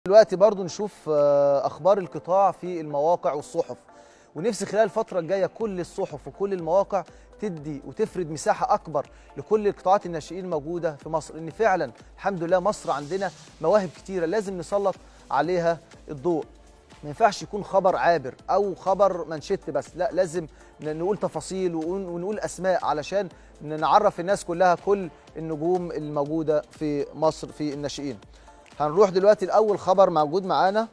دلوقتي برضو نشوف آه، اخبار القطاع في المواقع والصحف ونفسي خلال الفتره الجايه كل الصحف وكل المواقع تدي وتفرد مساحه اكبر لكل القطاعات الناشئين الموجوده في مصر ان فعلا الحمد لله مصر عندنا مواهب كتيره لازم نسلط عليها الضوء ما ينفعش يكون خبر عابر او خبر منشط بس لا لازم ن- نقول تفاصيل ونقول ونقول اسماء علشان نعرف الناس كلها كل النجوم الموجوده في مصر في الناشئين هنروح دلوقتي لاول خبر موجود معانا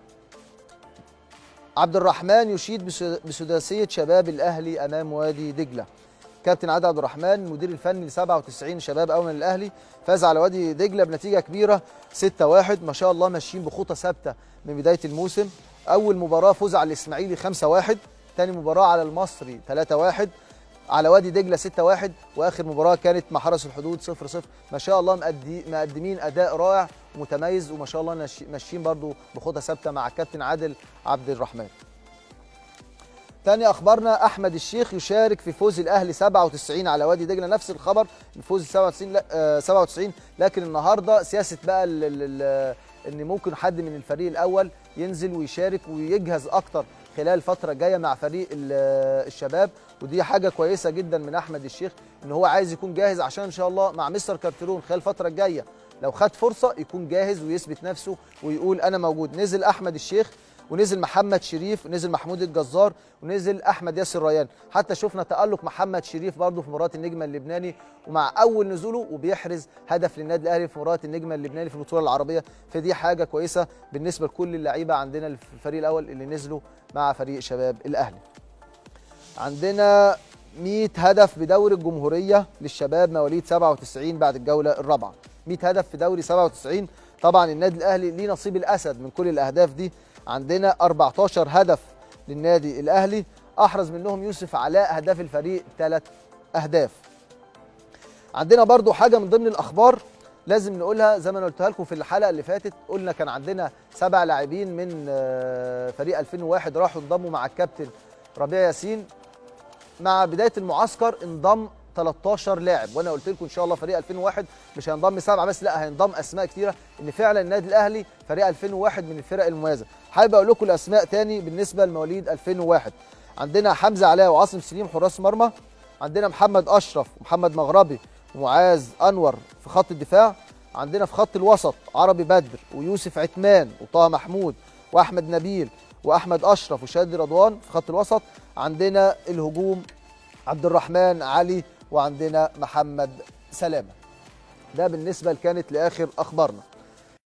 عبد الرحمن يشيد بس- بسداسيه شباب الاهلي امام وادي دجله كابتن عادل عبد الرحمن المدير الفني ل 97 شباب اول من الاهلي فاز على وادي دجله بنتيجه كبيره 6-1 ما شاء الله ماشيين بخطى ثابته من بدايه الموسم اول مباراه فوز على الاسماعيلي 5-1 ثاني مباراه على المصري 3-1 على وادي دجله 6-1 واخر مباراه كانت مع حرس الحدود 0-0 ما شاء الله مقدي- مقدمين اداء رائع ومتميز وما شاء الله ناشي- ماشيين برضو بخطى ثابته مع الكابتن عادل عبد الرحمن تاني اخبارنا احمد الشيخ يشارك في فوز الاهلي 97 على وادي دجله نفس الخبر الفوز 97 لا آه 97 لكن النهارده سياسه بقى ال ال ال ان ممكن حد من الفريق الاول ينزل ويشارك ويجهز اكتر خلال الفتره الجايه مع فريق ال- الشباب ودي حاجه كويسه جدا من احمد الشيخ ان هو عايز يكون جاهز عشان ان شاء الله مع مستر كارترون خلال الفتره الجايه لو خد فرصه يكون جاهز ويثبت نفسه ويقول انا موجود نزل احمد الشيخ ونزل محمد شريف ونزل محمود الجزار ونزل احمد ياسر ريان حتى شفنا تالق محمد شريف برضه في مباراه النجم اللبناني ومع اول نزوله وبيحرز هدف للنادي الاهلي في مباراه النجم اللبناني في البطوله العربيه فدي حاجه كويسه بالنسبه لكل اللعيبه عندنا في الفريق الاول اللي نزلوا مع فريق شباب الاهلي عندنا 100 هدف بدوري الجمهوريه للشباب مواليد 97 بعد الجوله الرابعه 100 هدف في دوري 97 طبعا النادي الاهلي ليه نصيب الاسد من كل الاهداف دي عندنا 14 هدف للنادي الاهلي احرز منهم يوسف علاء هداف الفريق ثلاث اهداف عندنا برضو حاجه من ضمن الاخبار لازم نقولها زي ما انا قلتها لكم في الحلقه اللي فاتت قلنا كان عندنا سبع لاعبين من آه، فريق 2001 راحوا انضموا مع الكابتن ربيع ياسين مع بدايه المعسكر انضم 13 لاعب وانا قلت لكم ان شاء الله فريق 2001 مش هينضم سبعه بس لا هينضم اسماء كتيره ان فعلا النادي الاهلي فريق 2001 من الفرق المميزه حابب اقول لكم الاسماء تاني بالنسبه لمواليد 2001 عندنا حمزه علاء وعاصم سليم حراس مرمى عندنا محمد اشرف ومحمد مغربي ومعاذ انور في خط الدفاع عندنا في خط الوسط عربي بدر ويوسف عثمان وطه محمود واحمد نبيل واحمد اشرف وشادي رضوان في خط الوسط عندنا الهجوم عبد الرحمن علي وعندنا محمد سلامه ده بالنسبه كانت لاخر اخبارنا